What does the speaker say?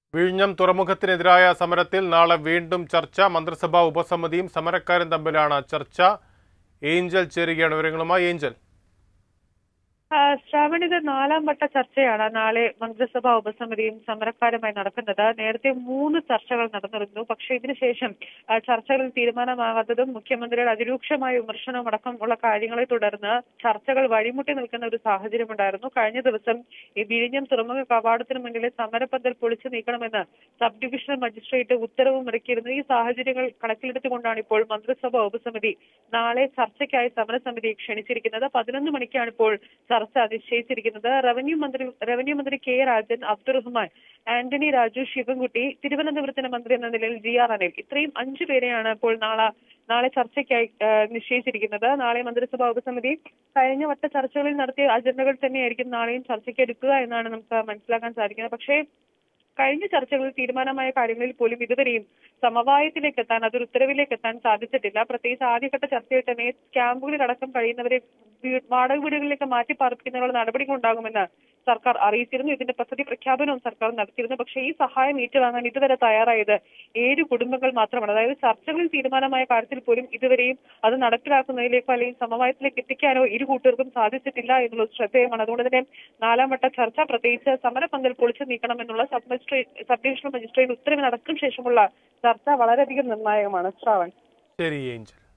വിഴിഞ്ഞം തുറമുഖത്തിനെതിരായ സമരത്തിൽ നാളെ വീണ്ടും ചർച്ച മന്ത്രിസഭാ ഉപസമിതിയും സമരക്കാരും തമ്മിലാണ് ചർച്ച ഏഞ്ചൽ ചേരുകയാണ് വിവരങ്ങളുമായി ഏഞ്ചൽ ആ, ശ്രാവൺ ഇത് നാലാം വട്ട ചർച്ചയാണ് നാളെ മന്ത്രിസഭാ ഉപസമിതിയും സമരക്കാരുമായി നടക്കുന്നത് നേരത്തെ മൂന്ന് ചർച്ചകൾ നടന്നിരുന്നു പക്ഷേ ഇതിനുശേഷം ആ, ചർച്ചകളിൽ തീരുമാനമാകാത്തതും മുഖ്യമന്ത്രിയുടെ അതിരൂക്ഷമായ വിമർശനവും അടക്കം ഉള്ള കാര്യങ്ങളെ തുടർന്ന് ചർച്ചകൾ വഴിമുട്ടി നിൽക്കുന്ന ഒരു സാഹചര്യമുണ്ടായിരുന്നു കഴിഞ്ഞ ദിവസം ഈ വിഴിഞ്ഞം തുറമുഖ കവാടത്തിന് മുന്നിലെ സമരപ്പന്തൽ പൊളിച്ചു നീക്കണമെന്ന് സബ് ഡിവിഷണൽ മജിസ്ട്രേറ്റ് ഉത്തരവും ഇറക്കിയിരുന്നു ഈ സാഹചര്യങ്ങൾ കണക്കിലെടുത്തുകൊണ്ടാണ് ഇപ്പോൾ മന്ത്രിസഭാ ഉപസമിതി നാളെ ചർച്ചയ്ക്കായി സമരസമിതി ക്ഷണിച്ചിരിക്കുന്നത് പതിനൊന്ന് മണിക്കാണ് ഇപ്പോൾ ചർച്ച നിശ്ചയിച്ചിരിക്കുന്നത് റവന്യൂ മന്ത്രി റവന്യൂ മന്ത്രി കെ രാജൻ അബ്ദുറഹ്മാൻ ആന്റണി രാജു ശിവൻകുട്ടി തിരുവനന്തപുരത്തിന്റെ മന്ത്രി എന്ന നിലയിൽ ജി ആർ അനിൽ ഇത്രയും അഞ്ചു പേരെയാണ് ഇപ്പോൾ നാളെ നാളെ ചർച്ചയ്ക്കായി ആ, നിശ്ചയിച്ചിരിക്കുന്നത് നാളെ മന്ത്രിസഭാ ഉപസമിതി കഴിഞ്ഞ വട്ട ചർച്ചകളിൽ നടത്തിയ അജണ്ടകൾ തന്നെയായിരിക്കും നാളെയും ചർച്ചയ്ക്ക് എടുക്കുക എന്നാണ് നമുക്ക് മനസ്സിലാക്കാൻ സാധിക്കുന്നത് പക്ഷേ കഴിഞ്ഞ ചർച്ചകളിൽ തീരുമാനമായ കാര്യങ്ങളിൽ പോലും ഇതുവരെയും സമവായത്തിലേക്ക് എത്താൻ അതൊരു ഉത്തരവിലേക്ക് എത്താൻ സാധിച്ചിട്ടില്ല പ്രത്യേകിച്ച് ആദ്യഘട്ട ചർച്ചയിൽ തന്നെ ക്യാമ്പുകളിൽ അടക്കം കഴിയുന്നവരെ വീ- വാടക വീടുകളിലേക്ക് മാറ്റി പാർപ്പിക്കുന്നതിനുള്ള നടപടികൾ ഉണ്ടാകുമെന്ന് സർക്കാർ അറിയിച്ചിരുന്നു ഇതിന്റെ പദ്ധതി പ്രഖ്യാപനവും സർക്കാർ നടത്തിയിരുന്നു പക്ഷേ ഈ സഹായം ഏറ്റുവാങ്ങാൻ ഇതുവരെ തയ്യാറായത് ഏഴ് കുടുംബങ്ങൾ മാത്രമാണ് അതായത് ചർച്ചകളിൽ തീരുമാനമായ കാര്യത്തിൽ പോലും ഇതുവരെയും അത് നടപ്പിലാക്കുന്നതിലേക്കോ അല്ലെങ്കിൽ സമവായത്തിലേക്ക് എത്തിക്കാനോ ഇരു കൂട്ടർക്കും സാധിച്ചിട്ടില്ല എന്നുള്ളത് ശ്രദ്ധേയമാണ് അതുകൊണ്ട് തന്നെ നാലാം വട്ട ചർച്ച പ്രത്യേകിച്ച് സമരപന്തൽ പൊളിച്ചു നീക്കണമെന്നുള്ള sub magistrate sub divisional magistrate ഉത്തരവിനടക്കം ശേഷമുള്ള ചർച്ച വളരെയധികം നിർണായകമാണ് ശ്രാവൺ ശരി ഏഞ്ചൽ